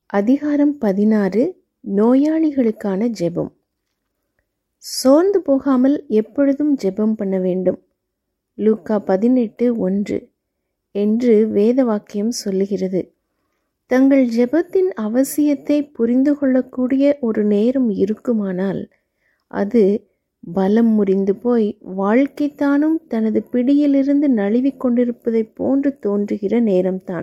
அதிகாரம் பதினாறு நோயாளிகளுக்கான ஜெபம் சோர்ந்து போகாமல் எப்பொழுதும் ஜெபம் பண்ண வேண்டும் லூக்கா பதினெட்டு ஒன்று என்று வேத வாக்கியம் சொல்லுகிறது தங்கள் ஜெபத்தின் அவசியத்தை புரிந்து கொள்ளக்கூடிய ஒரு நேரம் இருக்குமானால் அது பலம் முறிந்து போய் வாழ்க்கைத்தானும் தனது பிடியிலிருந்து நழுவிக் கொண்டிருப்பதைப் போன்று தோன்றுகிற நேரம்தான்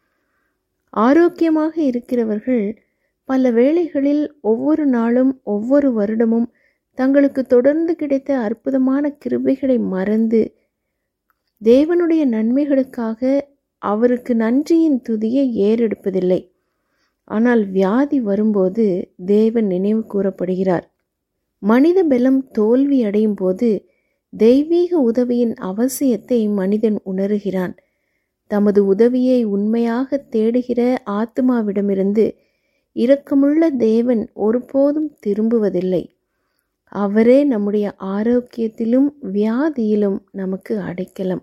ஆரோக்கியமாக இருக்கிறவர்கள் பல வேளைகளில் ஒவ்வொரு நாளும் ஒவ்வொரு வருடமும் தங்களுக்கு தொடர்ந்து கிடைத்த அற்புதமான கிருபைகளை மறந்து தேவனுடைய நன்மைகளுக்காக அவருக்கு நன்றியின் துதியை ஏறெடுப்பதில்லை ஆனால் வியாதி வரும்போது தேவன் நினைவு கூறப்படுகிறார் மனித பலம் தோல்வி அடையும் போது தெய்வீக உதவியின் அவசியத்தை மனிதன் உணர்கிறான் தமது உதவியை உண்மையாக தேடுகிற ஆத்மாவிடமிருந்து இரக்கமுள்ள தேவன் ஒருபோதும் திரும்புவதில்லை அவரே நம்முடைய ஆரோக்கியத்திலும் வியாதியிலும் நமக்கு அடைக்கலம்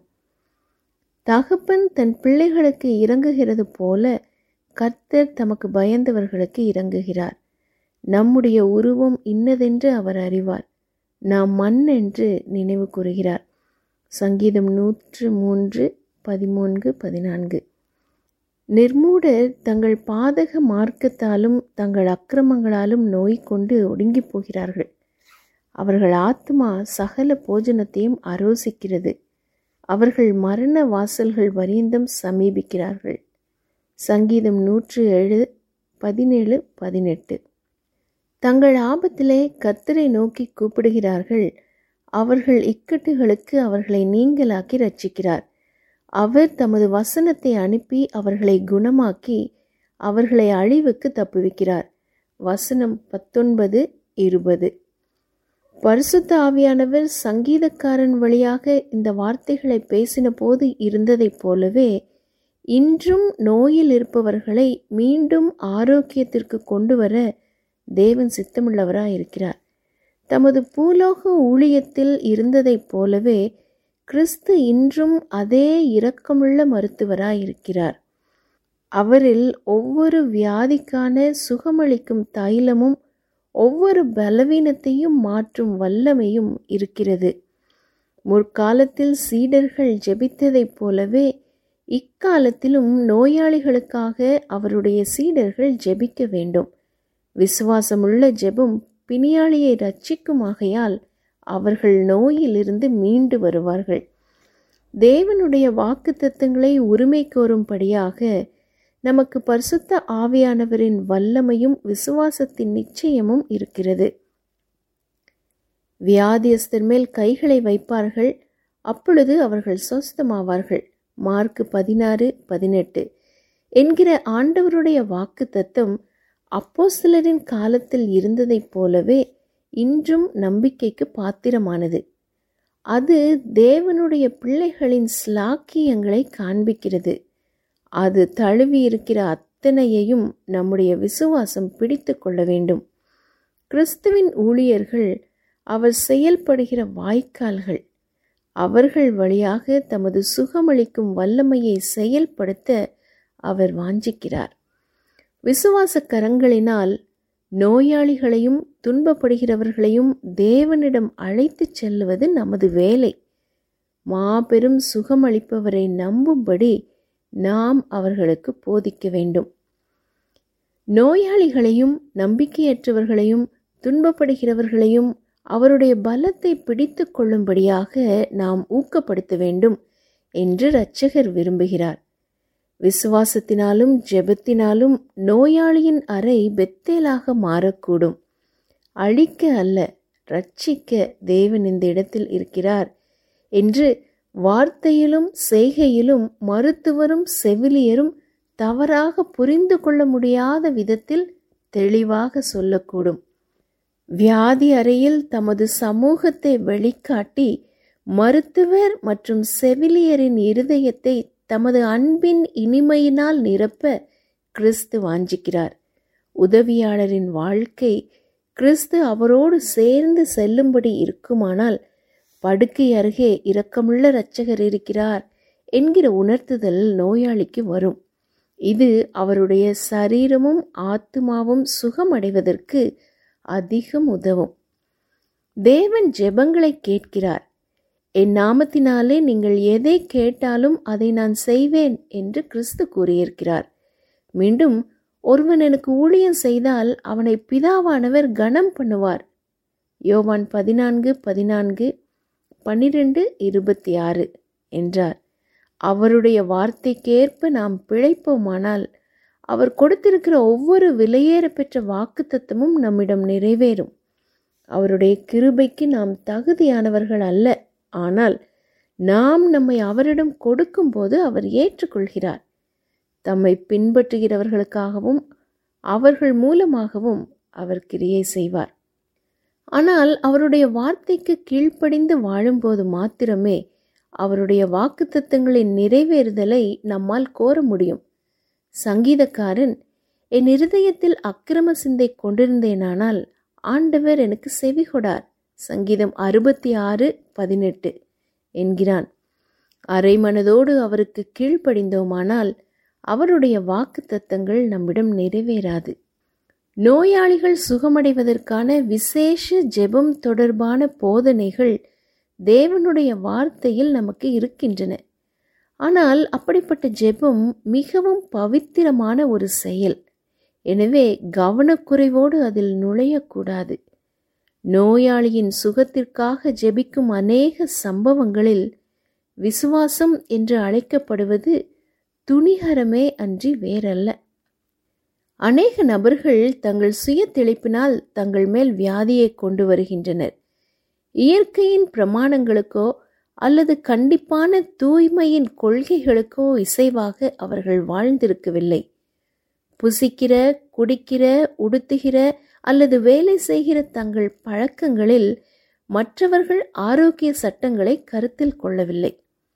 தகப்பன் தன் பிள்ளைகளுக்கு இறங்குகிறது போல கர்த்தர் தமக்கு பயந்தவர்களுக்கு இறங்குகிறார் நம்முடைய உருவம் இன்னதென்று அவர் அறிவார் நாம் மண் என்று நினைவு கூறுகிறார் சங்கீதம் நூற்று மூன்று பதிமூன்று பதினான்கு நிர்மூடர் தங்கள் பாதக மார்க்கத்தாலும் தங்கள் அக்கிரமங்களாலும் நோய் கொண்டு ஒடுங்கி போகிறார்கள் அவர்கள் ஆத்மா சகல போஜனத்தையும் அரோசிக்கிறது அவர்கள் மரண வாசல்கள் வரியந்தம் சமீபிக்கிறார்கள் சங்கீதம் நூற்று ஏழு பதினேழு பதினெட்டு தங்கள் ஆபத்திலே கர்த்தரை நோக்கி கூப்பிடுகிறார்கள் அவர்கள் இக்கட்டுகளுக்கு அவர்களை நீங்களாக்கி ரட்சிக்கிறார் அவர் தமது வசனத்தை அனுப்பி அவர்களை குணமாக்கி அவர்களை அழிவுக்கு தப்புவிக்கிறார் வசனம் பத்தொன்பது இருபது பரிசுத்த ஆவியானவர் சங்கீதக்காரன் வழியாக இந்த வார்த்தைகளை பேசின போது இருந்ததைப் போலவே இன்றும் நோயில் இருப்பவர்களை மீண்டும் ஆரோக்கியத்திற்கு கொண்டு வர தேவன் சித்தமுள்ளவராய் இருக்கிறார் தமது பூலோக ஊழியத்தில் இருந்ததைப் போலவே கிறிஸ்து இன்றும் அதே இரக்கமுள்ள மருத்துவராய் இருக்கிறார் அவரில் ஒவ்வொரு வியாதிக்கான சுகமளிக்கும் தைலமும் ஒவ்வொரு பலவீனத்தையும் மாற்றும் வல்லமையும் இருக்கிறது முற்காலத்தில் சீடர்கள் ஜெபித்ததைப் போலவே இக்காலத்திலும் நோயாளிகளுக்காக அவருடைய சீடர்கள் ஜெபிக்க வேண்டும் விசுவாசமுள்ள ஜெபம் பிணியாளியை ரட்சிக்குமாகையால் அவர்கள் நோயிலிருந்து மீண்டு வருவார்கள் தேவனுடைய வாக்கு தத்துவங்களை உரிமை கோரும்படியாக நமக்கு பரிசுத்த ஆவியானவரின் வல்லமையும் விசுவாசத்தின் நிச்சயமும் இருக்கிறது வியாதியஸ்தர் மேல் கைகளை வைப்பார்கள் அப்பொழுது அவர்கள் சொஸ்தமாவார்கள் மார்க் பதினாறு பதினெட்டு என்கிற ஆண்டவருடைய வாக்கு தத்துவம் அப்போ சிலரின் காலத்தில் இருந்ததைப் போலவே இன்றும் நம்பிக்கைக்கு பாத்திரமானது அது தேவனுடைய பிள்ளைகளின் ஸ்லாக்கியங்களை காண்பிக்கிறது அது தழுவி இருக்கிற அத்தனையையும் நம்முடைய விசுவாசம் பிடித்து கொள்ள வேண்டும் கிறிஸ்துவின் ஊழியர்கள் அவர் செயல்படுகிற வாய்க்கால்கள் அவர்கள் வழியாக தமது சுகமளிக்கும் வல்லமையை செயல்படுத்த அவர் வாஞ்சிக்கிறார் விசுவாச கரங்களினால் நோயாளிகளையும் துன்பப்படுகிறவர்களையும் தேவனிடம் அழைத்துச் செல்லுவது நமது வேலை மாபெரும் சுகமளிப்பவரை நம்பும்படி நாம் அவர்களுக்கு போதிக்க வேண்டும் நோயாளிகளையும் நம்பிக்கையற்றவர்களையும் துன்பப்படுகிறவர்களையும் அவருடைய பலத்தை பிடித்து கொள்ளும்படியாக நாம் ஊக்கப்படுத்த வேண்டும் என்று இரட்சகர் விரும்புகிறார் விசுவாசத்தினாலும் ஜெபத்தினாலும் நோயாளியின் அறை பெத்தேலாக மாறக்கூடும் அழிக்க அல்ல ரட்சிக்க தேவன் இந்த இடத்தில் இருக்கிறார் என்று வார்த்தையிலும் செய்கையிலும் மருத்துவரும் செவிலியரும் தவறாக புரிந்து கொள்ள முடியாத விதத்தில் தெளிவாக சொல்லக்கூடும் வியாதி அறையில் தமது சமூகத்தை வெளிக்காட்டி மருத்துவர் மற்றும் செவிலியரின் இருதயத்தை தமது அன்பின் இனிமையினால் நிரப்ப கிறிஸ்து வாஞ்சிக்கிறார் உதவியாளரின் வாழ்க்கை கிறிஸ்து அவரோடு சேர்ந்து செல்லும்படி இருக்குமானால் படுக்கை அருகே இரக்கமுள்ள இரட்சகர் இருக்கிறார் என்கிற உணர்த்துதல் நோயாளிக்கு வரும் இது அவருடைய சரீரமும் ஆத்துமாவும் சுகமடைவதற்கு அதிகம் உதவும் தேவன் ஜெபங்களை கேட்கிறார் என் நாமத்தினாலே நீங்கள் எதை கேட்டாலும் அதை நான் செய்வேன் என்று கிறிஸ்து கூறியிருக்கிறார் மீண்டும் ஒருவன் எனக்கு ஊழியம் செய்தால் அவனை பிதாவானவர் கனம் பண்ணுவார் யோவான் பதினான்கு பதினான்கு பன்னிரெண்டு இருபத்தி ஆறு என்றார் அவருடைய வார்த்தைக்கேற்ப நாம் பிழைப்போமானால் அவர் கொடுத்திருக்கிற ஒவ்வொரு விலையேற பெற்ற வாக்கு தத்துவமும் நம்மிடம் நிறைவேறும் அவருடைய கிருபைக்கு நாம் தகுதியானவர்கள் அல்ல ஆனால் நாம் நம்மை அவரிடம் கொடுக்கும்போது அவர் ஏற்றுக்கொள்கிறார் தம்மை பின்பற்றுகிறவர்களுக்காகவும் அவர்கள் மூலமாகவும் அவர் கிரியை செய்வார் ஆனால் அவருடைய வார்த்தைக்கு கீழ்ப்படிந்து வாழும்போது மாத்திரமே அவருடைய வாக்குத்தத்தங்களின் நிறைவேறுதலை நம்மால் கோர முடியும் சங்கீதக்காரன் என் இருதயத்தில் அக்கிரம சிந்தை கொண்டிருந்தேனானால் ஆண்டவர் எனக்கு செவிகொடார் சங்கீதம் அறுபத்தி ஆறு பதினெட்டு என்கிறான் அரை மனதோடு அவருக்கு கீழ்ப்படிந்தோமானால் அவருடைய வாக்கு தத்தங்கள் நம்மிடம் நிறைவேறாது நோயாளிகள் சுகமடைவதற்கான விசேஷ ஜெபம் தொடர்பான போதனைகள் தேவனுடைய வார்த்தையில் நமக்கு இருக்கின்றன ஆனால் அப்படிப்பட்ட ஜெபம் மிகவும் பவித்திரமான ஒரு செயல் எனவே கவனக்குறைவோடு அதில் நுழையக்கூடாது நோயாளியின் சுகத்திற்காக ஜெபிக்கும் அநேக சம்பவங்களில் விசுவாசம் என்று அழைக்கப்படுவது துணிகரமே அன்றி வேறல்ல அநேக நபர்கள் தங்கள் சுய தெளிப்பினால் தங்கள் மேல் வியாதியை கொண்டு வருகின்றனர் இயற்கையின் பிரமாணங்களுக்கோ அல்லது கண்டிப்பான தூய்மையின் கொள்கைகளுக்கோ இசைவாக அவர்கள் வாழ்ந்திருக்கவில்லை புசிக்கிற குடிக்கிற உடுத்துகிற அல்லது வேலை செய்கிற தங்கள் பழக்கங்களில் மற்றவர்கள் ஆரோக்கிய சட்டங்களை கருத்தில் கொள்ளவில்லை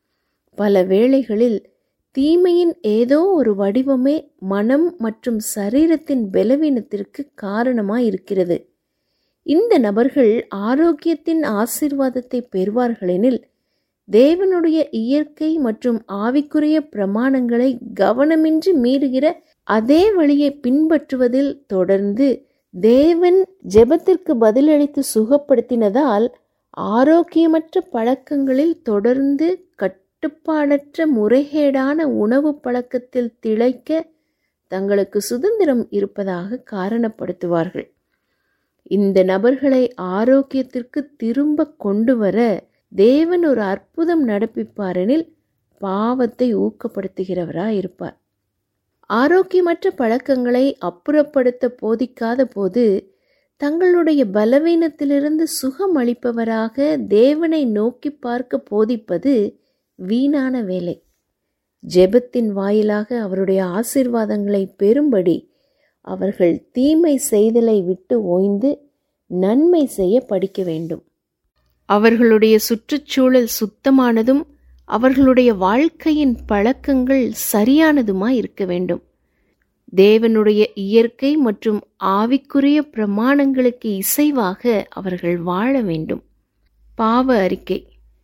பல வேளைகளில் தீமையின் ஏதோ ஒரு வடிவமே மனம் மற்றும் சரீரத்தின் பலவீனத்திற்கு காரணமாயிருக்கிறது இந்த நபர்கள் ஆரோக்கியத்தின் ஆசீர்வாதத்தை பெறுவார்களெனில் தேவனுடைய இயற்கை மற்றும் ஆவிக்குரிய பிரமாணங்களை கவனமின்றி மீறுகிற அதே வழியை பின்பற்றுவதில் தொடர்ந்து தேவன் ஜெபத்திற்கு பதிலளித்து சுகப்படுத்தினதால் ஆரோக்கியமற்ற பழக்கங்களில் தொடர்ந்து கட்டுப்பாடற்ற முறைகேடான உணவு பழக்கத்தில் திளைக்க தங்களுக்கு சுதந்திரம் இருப்பதாக காரணப்படுத்துவார்கள் இந்த நபர்களை ஆரோக்கியத்திற்கு திரும்ப கொண்டு வர தேவன் ஒரு அற்புதம் நடப்பிப்பாரெனில் பாவத்தை ஊக்கப்படுத்துகிறவராய் இருப்பார் ஆரோக்கியமற்ற பழக்கங்களை அப்புறப்படுத்த போதிக்காத போது தங்களுடைய பலவீனத்திலிருந்து சுகம் அளிப்பவராக தேவனை நோக்கி பார்க்க போதிப்பது வீணான வேலை ஜெபத்தின் வாயிலாக அவருடைய ஆசீர்வாதங்களை பெறும்படி அவர்கள் தீமை செய்தலை விட்டு ஓய்ந்து நன்மை செய்ய படிக்க வேண்டும் அவர்களுடைய சுற்றுச்சூழல் சுத்தமானதும் அவர்களுடைய வாழ்க்கையின் பழக்கங்கள் சரியானதுமாய் இருக்க வேண்டும் தேவனுடைய இயற்கை மற்றும் ஆவிக்குரிய பிரமாணங்களுக்கு இசைவாக அவர்கள் வாழ வேண்டும் பாவ அறிக்கை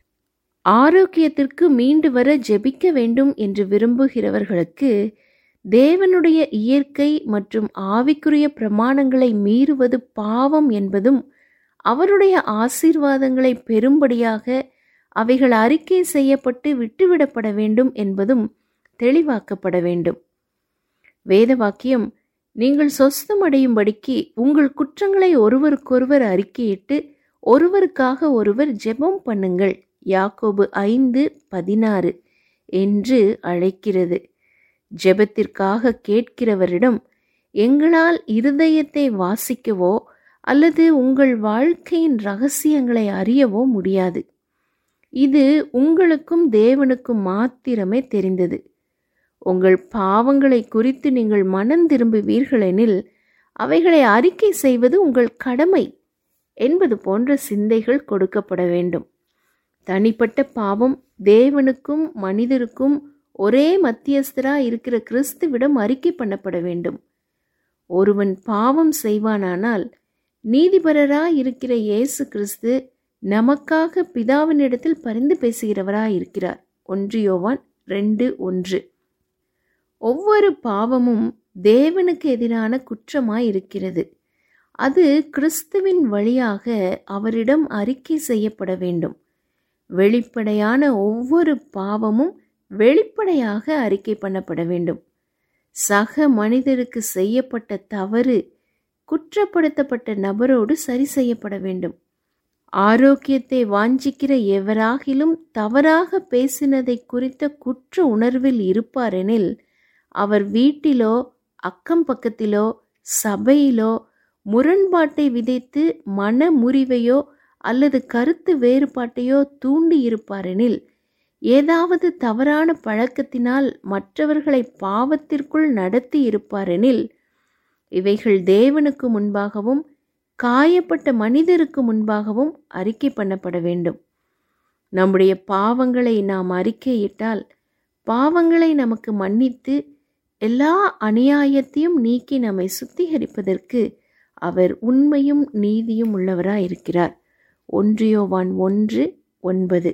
ஆரோக்கியத்திற்கு மீண்டு வர ஜெபிக்க வேண்டும் என்று விரும்புகிறவர்களுக்கு தேவனுடைய இயற்கை மற்றும் ஆவிக்குரிய பிரமாணங்களை மீறுவது பாவம் என்பதும் அவருடைய ஆசீர்வாதங்களை பெரும்படியாக அவைகள் அறிக்கை செய்யப்பட்டு விட்டுவிடப்பட வேண்டும் என்பதும் தெளிவாக்கப்பட வேண்டும் வேத வாக்கியம் நீங்கள் சொஸ்தமடையும்படிக்கு உங்கள் குற்றங்களை ஒருவருக்கொருவர் அறிக்கையிட்டு ஒருவருக்காக ஒருவர் ஜெபம் பண்ணுங்கள் யாக்கோபு ஐந்து பதினாறு என்று அழைக்கிறது ஜெபத்திற்காக கேட்கிறவரிடம் எங்களால் இருதயத்தை வாசிக்கவோ அல்லது உங்கள் வாழ்க்கையின் ரகசியங்களை அறியவோ முடியாது இது உங்களுக்கும் தேவனுக்கும் மாத்திரமே தெரிந்தது உங்கள் பாவங்களை குறித்து நீங்கள் மனம் திரும்புவீர்களெனில் அவைகளை அறிக்கை செய்வது உங்கள் கடமை என்பது போன்ற சிந்தைகள் கொடுக்கப்பட வேண்டும் தனிப்பட்ட பாவம் தேவனுக்கும் மனிதருக்கும் ஒரே மத்தியஸ்தரா இருக்கிற கிறிஸ்துவிடம் அறிக்கை பண்ணப்பட வேண்டும் ஒருவன் பாவம் செய்வானானால் நீதிபரராய் இருக்கிற இயேசு கிறிஸ்து நமக்காக பிதாவினிடத்தில் பரிந்து பேசுகிறவராய் இருக்கிறார் ஒன்று யோவான் ரெண்டு ஒன்று ஒவ்வொரு பாவமும் தேவனுக்கு எதிரான குற்றமாய் இருக்கிறது அது கிறிஸ்துவின் வழியாக அவரிடம் அறிக்கை செய்யப்பட வேண்டும் வெளிப்படையான ஒவ்வொரு பாவமும் வெளிப்படையாக அறிக்கை பண்ணப்பட வேண்டும் சக மனிதருக்கு செய்யப்பட்ட தவறு குற்றப்படுத்தப்பட்ட நபரோடு சரி செய்யப்பட வேண்டும் ஆரோக்கியத்தை வாஞ்சிக்கிற எவராகிலும் தவறாக பேசினதை குறித்த குற்ற உணர்வில் இருப்பாரெனில் அவர் வீட்டிலோ அக்கம் பக்கத்திலோ சபையிலோ முரண்பாட்டை விதைத்து மன முறிவையோ அல்லது கருத்து வேறுபாட்டையோ தூண்டி இருப்பாரெனில் ஏதாவது தவறான பழக்கத்தினால் மற்றவர்களை பாவத்திற்குள் நடத்தி இருப்பாரெனில் இவைகள் தேவனுக்கு முன்பாகவும் காயப்பட்ட மனிதருக்கு முன்பாகவும் அறிக்கை பண்ணப்பட வேண்டும் நம்முடைய பாவங்களை நாம் அறிக்கையிட்டால் பாவங்களை நமக்கு மன்னித்து எல்லா அநியாயத்தையும் நீக்கி நம்மை சுத்திகரிப்பதற்கு அவர் உண்மையும் நீதியும் உள்ளவராயிருக்கிறார் ஒன்றியோவான் ஒன்று ஒன்பது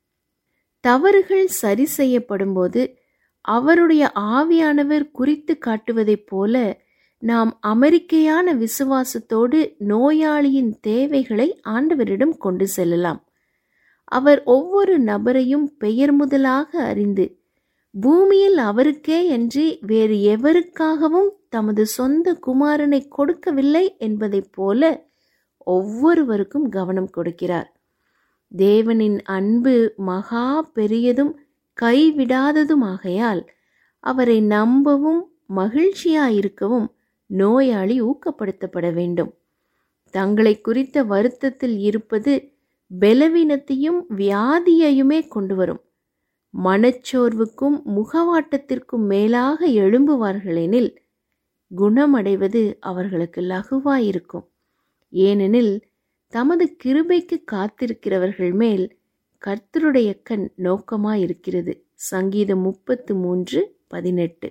தவறுகள் சரி செய்யப்படும்போது அவருடைய ஆவியானவர் குறித்து காட்டுவதைப் போல நாம் அமெரிக்கையான விசுவாசத்தோடு நோயாளியின் தேவைகளை ஆண்டவரிடம் கொண்டு செல்லலாம் அவர் ஒவ்வொரு நபரையும் பெயர் முதலாக அறிந்து பூமியில் அவருக்கே அன்றி வேறு எவருக்காகவும் தமது சொந்த குமாரனை கொடுக்கவில்லை என்பதைப் போல ஒவ்வொருவருக்கும் கவனம் கொடுக்கிறார் தேவனின் அன்பு மகா பெரியதும் கைவிடாததுமாகையால் அவரை நம்பவும் மகிழ்ச்சியாயிருக்கவும் நோயாளி ஊக்கப்படுத்தப்பட வேண்டும் தங்களை குறித்த வருத்தத்தில் இருப்பது பலவீனத்தையும் வியாதியையுமே கொண்டு வரும் மனச்சோர்வுக்கும் முகவாட்டத்திற்கும் மேலாக எழும்புவார்களெனில் குணமடைவது அவர்களுக்கு லகுவாயிருக்கும் ஏனெனில் தமது கிருபைக்கு காத்திருக்கிறவர்கள் மேல் கர்த்தருடைய கண் நோக்கமாயிருக்கிறது சங்கீதம் முப்பத்து மூன்று பதினெட்டு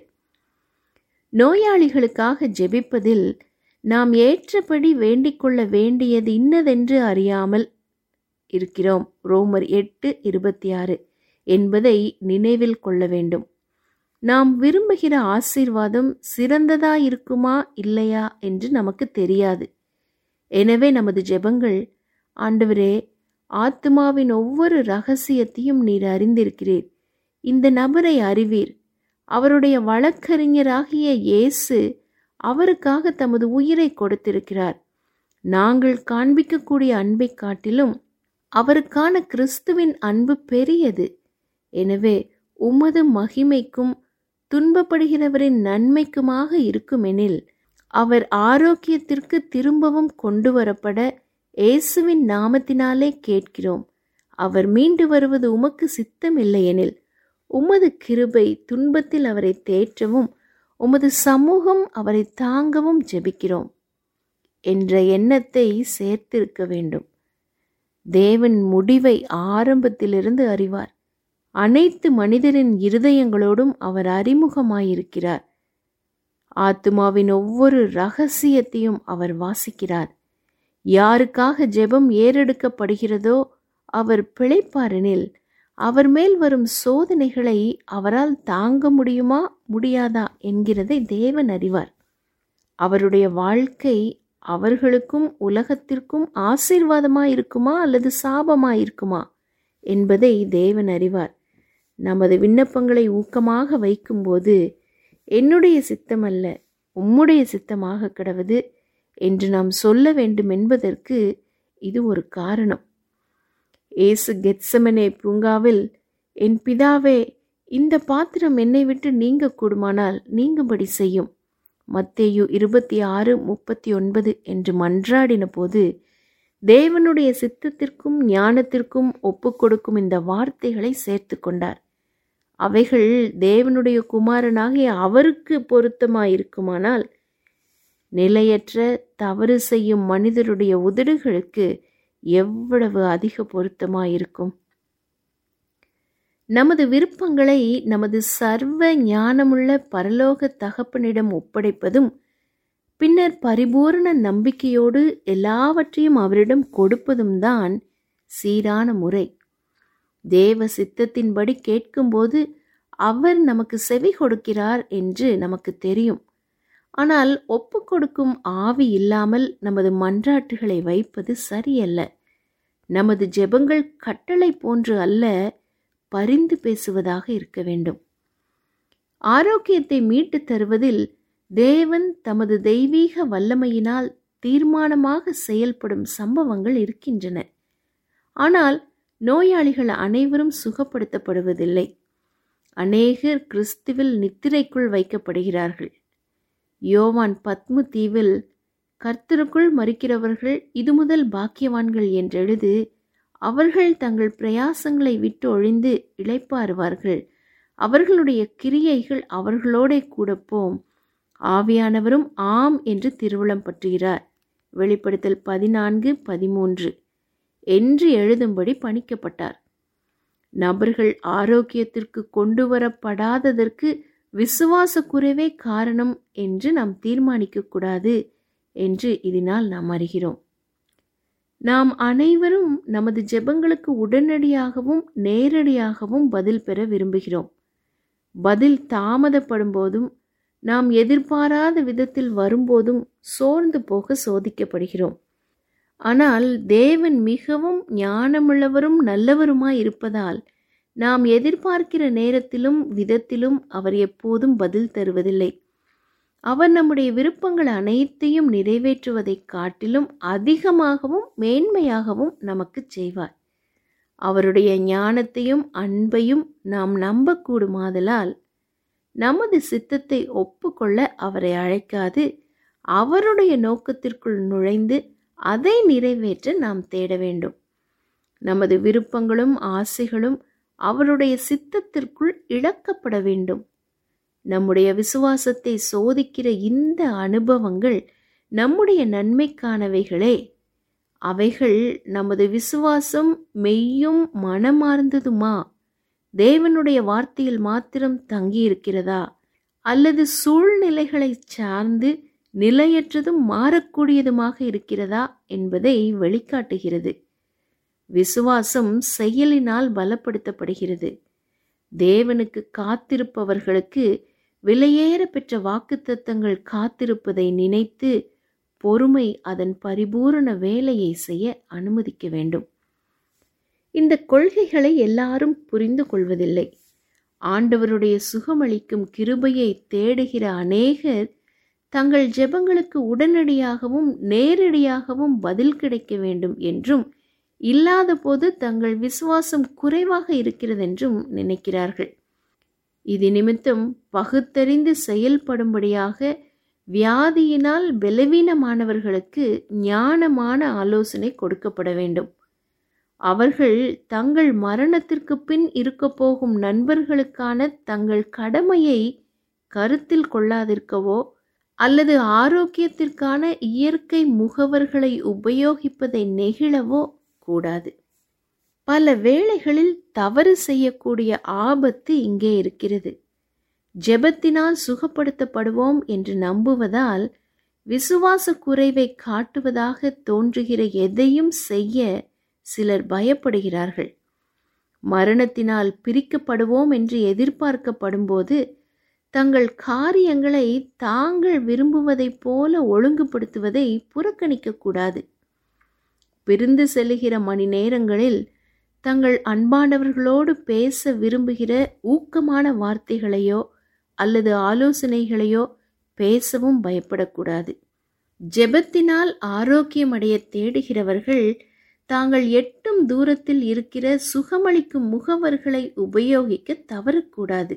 நோயாளிகளுக்காக ஜெபிப்பதில் நாம் ஏற்றபடி வேண்டிக்கொள்ள வேண்டியது இன்னதென்று அறியாமல் இருக்கிறோம் ரோமர் எட்டு இருபத்தி ஆறு என்பதை நினைவில் கொள்ள வேண்டும் நாம் விரும்புகிற ஆசீர்வாதம் சிறந்ததா இருக்குமா இல்லையா என்று நமக்கு தெரியாது எனவே நமது ஜெபங்கள் ஆண்டவரே ஆத்மாவின் ஒவ்வொரு ரகசியத்தையும் நீர் அறிந்திருக்கிறீர் இந்த நபரை அறிவீர் அவருடைய வழக்கறிஞராகிய இயேசு அவருக்காக தமது உயிரை கொடுத்திருக்கிறார் நாங்கள் காண்பிக்கக்கூடிய அன்பை காட்டிலும் அவருக்கான கிறிஸ்துவின் அன்பு பெரியது எனவே உமது மகிமைக்கும் துன்பப்படுகிறவரின் நன்மைக்குமாக இருக்குமெனில் அவர் ஆரோக்கியத்திற்கு திரும்பவும் கொண்டு வரப்பட இயேசுவின் நாமத்தினாலே கேட்கிறோம் அவர் மீண்டு வருவது உமக்கு சித்தமில்லையெனில் உமது கிருபை துன்பத்தில் அவரை தேற்றவும் உமது சமூகம் அவரை தாங்கவும் ஜெபிக்கிறோம் என்ற எண்ணத்தை சேர்த்திருக்க வேண்டும் தேவன் முடிவை ஆரம்பத்திலிருந்து அறிவார் அனைத்து மனிதரின் இருதயங்களோடும் அவர் அறிமுகமாயிருக்கிறார் ஆத்மாவின் ஒவ்வொரு ரகசியத்தையும் அவர் வாசிக்கிறார் யாருக்காக ஜெபம் ஏறெடுக்கப்படுகிறதோ அவர் பிழைப்பாரெனில் அவர் மேல் வரும் சோதனைகளை அவரால் தாங்க முடியுமா முடியாதா என்கிறதை தேவன் அறிவார் அவருடைய வாழ்க்கை அவர்களுக்கும் உலகத்திற்கும் ஆசீர்வாதமாயிருக்குமா அல்லது சாபமாயிருக்குமா என்பதை தேவன் அறிவார் நமது விண்ணப்பங்களை ஊக்கமாக வைக்கும்போது என்னுடைய சித்தமல்ல உம்முடைய சித்தமாக கிடவது என்று நாம் சொல்ல வேண்டும் என்பதற்கு இது ஒரு காரணம் ஏசு கெத்சமனே பூங்காவில் என் பிதாவே இந்த பாத்திரம் என்னை விட்டு நீங்க கூடுமானால் நீங்கும்படி செய்யும் மத்தேயு இருபத்தி ஆறு முப்பத்தி ஒன்பது என்று மன்றாடின போது தேவனுடைய சித்தத்திற்கும் ஞானத்திற்கும் ஒப்புக்கொடுக்கும் இந்த வார்த்தைகளை சேர்த்து கொண்டார் அவைகள் தேவனுடைய குமாரனாகிய அவருக்கு பொருத்தமாயிருக்குமானால் நிலையற்ற தவறு செய்யும் மனிதருடைய உதடுகளுக்கு எவ்வளவு அதிக பொருத்தமாயிருக்கும் நமது விருப்பங்களை நமது சர்வ ஞானமுள்ள பரலோக தகப்பனிடம் ஒப்படைப்பதும் பின்னர் பரிபூரண நம்பிக்கையோடு எல்லாவற்றையும் அவரிடம் கொடுப்பதும் தான் சீரான முறை தேவ சித்தத்தின்படி கேட்கும்போது அவர் நமக்கு செவி கொடுக்கிறார் என்று நமக்கு தெரியும் ஆனால் ஒப்பு கொடுக்கும் ஆவி இல்லாமல் நமது மன்றாட்டுகளை வைப்பது சரியல்ல நமது ஜெபங்கள் கட்டளை போன்று அல்ல பரிந்து பேசுவதாக இருக்க வேண்டும் ஆரோக்கியத்தை மீட்டு தருவதில் தேவன் தமது தெய்வீக வல்லமையினால் தீர்மானமாக செயல்படும் சம்பவங்கள் இருக்கின்றன ஆனால் நோயாளிகள் அனைவரும் சுகப்படுத்தப்படுவதில்லை அநேகர் கிறிஸ்துவில் நித்திரைக்குள் வைக்கப்படுகிறார்கள் யோவான் பத்மு தீவில் கர்த்தருக்குள் மறிக்கிறவர்கள் இது முதல் பாக்கியவான்கள் என்றெழுது அவர்கள் தங்கள் பிரயாசங்களை விட்டு ஒழிந்து இளைப்பாறுவார்கள் அவர்களுடைய கிரியைகள் அவர்களோடே கூட போம் ஆவியானவரும் ஆம் என்று திருவுளம் பற்றுகிறார் வெளிப்படுத்தல் பதினான்கு பதிமூன்று என்று எழுதும்படி பணிக்கப்பட்டார் நபர்கள் ஆரோக்கியத்திற்கு கொண்டு வரப்படாததற்கு விசுவாச குறைவே காரணம் என்று நாம் தீர்மானிக்க கூடாது என்று இதனால் நாம் அறிகிறோம் நாம் அனைவரும் நமது ஜெபங்களுக்கு உடனடியாகவும் நேரடியாகவும் பதில் பெற விரும்புகிறோம் பதில் தாமதப்படும் போதும் நாம் எதிர்பாராத விதத்தில் வரும்போதும் சோர்ந்து போக சோதிக்கப்படுகிறோம் ஆனால் தேவன் மிகவும் ஞானமுள்ளவரும் நல்லவருமாய் இருப்பதால் நாம் எதிர்பார்க்கிற நேரத்திலும் விதத்திலும் அவர் எப்போதும் பதில் தருவதில்லை அவர் நம்முடைய விருப்பங்கள் அனைத்தையும் நிறைவேற்றுவதைக் காட்டிலும் அதிகமாகவும் மேன்மையாகவும் நமக்கு செய்வார் அவருடைய ஞானத்தையும் அன்பையும் நாம் நம்பக்கூடுமாதலால் நமது சித்தத்தை ஒப்புக்கொள்ள அவரை அழைக்காது அவருடைய நோக்கத்திற்குள் நுழைந்து அதை நிறைவேற்ற நாம் தேட வேண்டும் நமது விருப்பங்களும் ஆசைகளும் அவருடைய சித்தத்திற்குள் இழக்கப்பட வேண்டும் நம்முடைய விசுவாசத்தை சோதிக்கிற இந்த அனுபவங்கள் நம்முடைய நன்மைக்கானவைகளே அவைகள் நமது விசுவாசம் மெய்யும் மனமார்ந்ததுமா தேவனுடைய வார்த்தையில் மாத்திரம் தங்கியிருக்கிறதா அல்லது சூழ்நிலைகளை சார்ந்து நிலையற்றதும் மாறக்கூடியதுமாக இருக்கிறதா என்பதை வெளிக்காட்டுகிறது விசுவாசம் செயலினால் பலப்படுத்தப்படுகிறது தேவனுக்கு காத்திருப்பவர்களுக்கு விலையேற பெற்ற வாக்குத்தத்தங்கள் காத்திருப்பதை நினைத்து பொறுமை அதன் பரிபூரண வேலையை செய்ய அனுமதிக்க வேண்டும் இந்த கொள்கைகளை எல்லாரும் புரிந்து கொள்வதில்லை ஆண்டவருடைய சுகமளிக்கும் கிருபையை தேடுகிற அநேகர் தங்கள் ஜெபங்களுக்கு உடனடியாகவும் நேரடியாகவும் பதில் கிடைக்க வேண்டும் என்றும் இல்லாத போது தங்கள் விசுவாசம் குறைவாக இருக்கிறதென்றும் நினைக்கிறார்கள் இது நிமித்தம் பகுத்தறிந்து செயல்படும்படியாக வியாதியினால் பலவீனமானவர்களுக்கு ஞானமான ஆலோசனை கொடுக்கப்பட வேண்டும் அவர்கள் தங்கள் மரணத்திற்கு பின் இருக்கப் போகும் நண்பர்களுக்கான தங்கள் கடமையை கருத்தில் கொள்ளாதிருக்கவோ அல்லது ஆரோக்கியத்திற்கான இயற்கை முகவர்களை உபயோகிப்பதை நெகிழவோ கூடாது பல வேளைகளில் தவறு செய்யக்கூடிய ஆபத்து இங்கே இருக்கிறது ஜெபத்தினால் சுகப்படுத்தப்படுவோம் என்று நம்புவதால் விசுவாச குறைவை காட்டுவதாக தோன்றுகிற எதையும் செய்ய சிலர் பயப்படுகிறார்கள் மரணத்தினால் பிரிக்கப்படுவோம் என்று எதிர்பார்க்கப்படும்போது தங்கள் காரியங்களை தாங்கள் விரும்புவதைப் போல ஒழுங்குபடுத்துவதை புறக்கணிக்கக்கூடாது பிரிந்து செல்லுகிற மணி நேரங்களில் தங்கள் அன்பானவர்களோடு பேச விரும்புகிற ஊக்கமான வார்த்தைகளையோ அல்லது ஆலோசனைகளையோ பேசவும் பயப்படக்கூடாது ஜெபத்தினால் ஆரோக்கியமடைய தேடுகிறவர்கள் தாங்கள் எட்டும் தூரத்தில் இருக்கிற சுகமளிக்கும் முகவர்களை உபயோகிக்க தவறக்கூடாது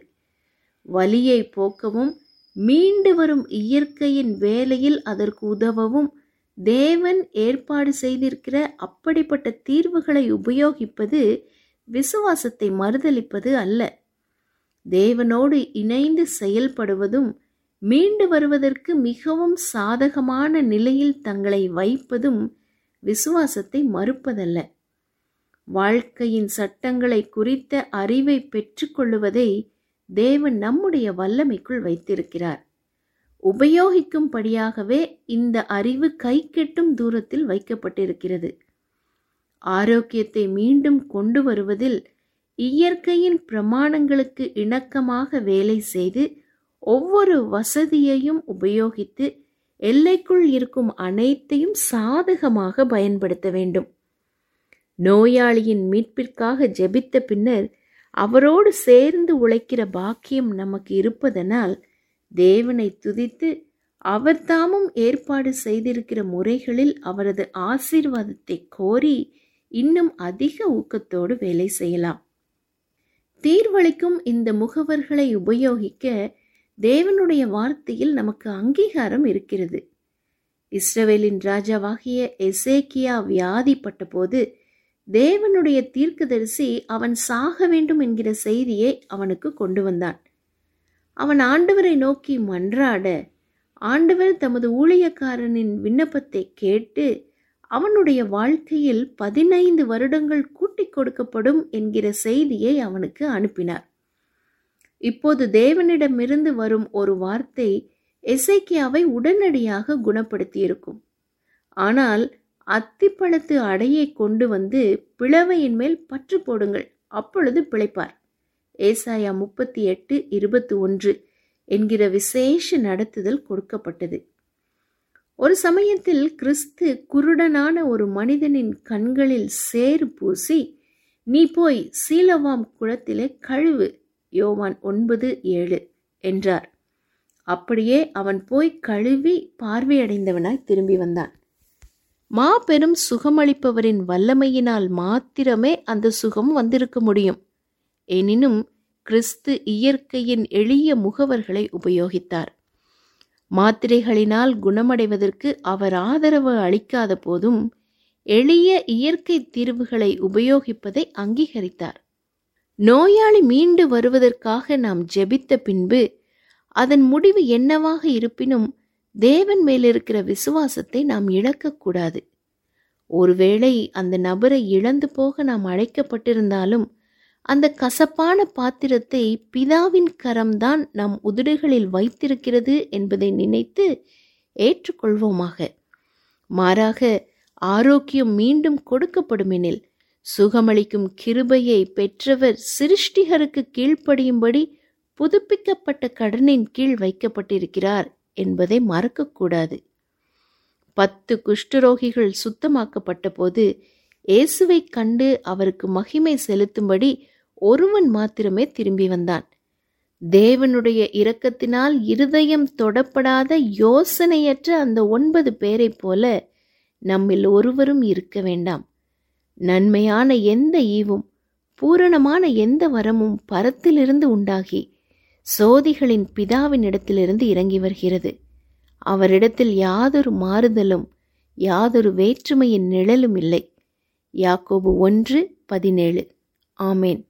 வலியை போக்கவும் மீண்டு வரும் இயற்கையின் வேலையில் அதற்கு உதவவும் தேவன் ஏற்பாடு செய்திருக்கிற அப்படிப்பட்ட தீர்வுகளை உபயோகிப்பது விசுவாசத்தை மறுதளிப்பது அல்ல தேவனோடு இணைந்து செயல்படுவதும் மீண்டு வருவதற்கு மிகவும் சாதகமான நிலையில் தங்களை வைப்பதும் விசுவாசத்தை மறுப்பதல்ல வாழ்க்கையின் சட்டங்களை குறித்த அறிவை பெற்றுக்கொள்ளுவதை தேவன் நம்முடைய வல்லமைக்குள் வைத்திருக்கிறார் உபயோகிக்கும்படியாகவே இந்த அறிவு கை கெட்டும் தூரத்தில் வைக்கப்பட்டிருக்கிறது ஆரோக்கியத்தை மீண்டும் கொண்டு வருவதில் இயற்கையின் பிரமாணங்களுக்கு இணக்கமாக வேலை செய்து ஒவ்வொரு வசதியையும் உபயோகித்து எல்லைக்குள் இருக்கும் அனைத்தையும் சாதகமாக பயன்படுத்த வேண்டும் நோயாளியின் மீட்பிற்காக ஜெபித்த பின்னர் அவரோடு சேர்ந்து உழைக்கிற பாக்கியம் நமக்கு இருப்பதனால் தேவனை துதித்து அவர் தாமும் ஏற்பாடு செய்திருக்கிற முறைகளில் அவரது ஆசீர்வாதத்தை கோரி இன்னும் அதிக ஊக்கத்தோடு வேலை செய்யலாம் தீர்வளிக்கும் இந்த முகவர்களை உபயோகிக்க தேவனுடைய வார்த்தையில் நமக்கு அங்கீகாரம் இருக்கிறது இஸ்ரவேலின் ராஜாவாகிய எசேக்கியா வியாதிப்பட்ட போது தேவனுடைய தீர்க்கதரிசி அவன் சாக வேண்டும் என்கிற செய்தியை அவனுக்கு கொண்டு வந்தான் அவன் ஆண்டவரை நோக்கி மன்றாட ஆண்டவர் தமது ஊழியக்காரனின் விண்ணப்பத்தை கேட்டு அவனுடைய வாழ்க்கையில் பதினைந்து வருடங்கள் கூட்டிக் கொடுக்கப்படும் என்கிற செய்தியை அவனுக்கு அனுப்பினார் இப்போது தேவனிடமிருந்து வரும் ஒரு வார்த்தை எசைக்கியாவை உடனடியாக குணப்படுத்தியிருக்கும் ஆனால் அத்திப்பழத்து அடையை கொண்டு வந்து பிளவையின் மேல் பற்று போடுங்கள் அப்பொழுது பிழைப்பார் ஏசாயா முப்பத்தி எட்டு இருபத்தி ஒன்று என்கிற விசேஷ நடத்துதல் கொடுக்கப்பட்டது ஒரு சமயத்தில் கிறிஸ்து குருடனான ஒரு மனிதனின் கண்களில் சேறு பூசி நீ போய் சீலவாம் குளத்திலே கழுவு யோவான் ஒன்பது ஏழு என்றார் அப்படியே அவன் போய் கழுவி பார்வையடைந்தவனாய் திரும்பி வந்தான் மாபெரும் சுகமளிப்பவரின் வல்லமையினால் மாத்திரமே அந்த சுகம் வந்திருக்க முடியும் எனினும் கிறிஸ்து இயற்கையின் எளிய முகவர்களை உபயோகித்தார் மாத்திரைகளினால் குணமடைவதற்கு அவர் ஆதரவு அளிக்காத போதும் எளிய இயற்கை தீர்வுகளை உபயோகிப்பதை அங்கீகரித்தார் நோயாளி மீண்டு வருவதற்காக நாம் ஜெபித்த பின்பு அதன் முடிவு என்னவாக இருப்பினும் தேவன் மேலிருக்கிற விசுவாசத்தை நாம் இழக்கக்கூடாது ஒருவேளை அந்த நபரை இழந்து போக நாம் அழைக்கப்பட்டிருந்தாலும் அந்த கசப்பான பாத்திரத்தை பிதாவின் கரம்தான் நம் உதடுகளில் வைத்திருக்கிறது என்பதை நினைத்து ஏற்றுக்கொள்வோமாக மாறாக ஆரோக்கியம் மீண்டும் கொடுக்கப்படுமெனில் சுகமளிக்கும் கிருபையை பெற்றவர் சிருஷ்டிகருக்கு கீழ்ப்படியும்படி புதுப்பிக்கப்பட்ட கடனின் கீழ் வைக்கப்பட்டிருக்கிறார் என்பதை மறக்கக்கூடாது பத்து குஷ்டரோகிகள் சுத்தமாக்கப்பட்ட போது இயேசுவை கண்டு அவருக்கு மகிமை செலுத்தும்படி ஒருவன் மாத்திரமே திரும்பி வந்தான் தேவனுடைய இரக்கத்தினால் இருதயம் தொடப்படாத யோசனையற்ற அந்த ஒன்பது பேரைப் போல நம்மில் ஒருவரும் இருக்க வேண்டாம் நன்மையான எந்த ஈவும் பூரணமான எந்த வரமும் பரத்திலிருந்து உண்டாகி சோதிகளின் பிதாவினிடத்திலிருந்து இறங்கி வருகிறது அவரிடத்தில் யாதொரு மாறுதலும் யாதொரு வேற்றுமையின் நிழலும் இல்லை யாக்கோபு ஒன்று பதினேழு ஆமேன்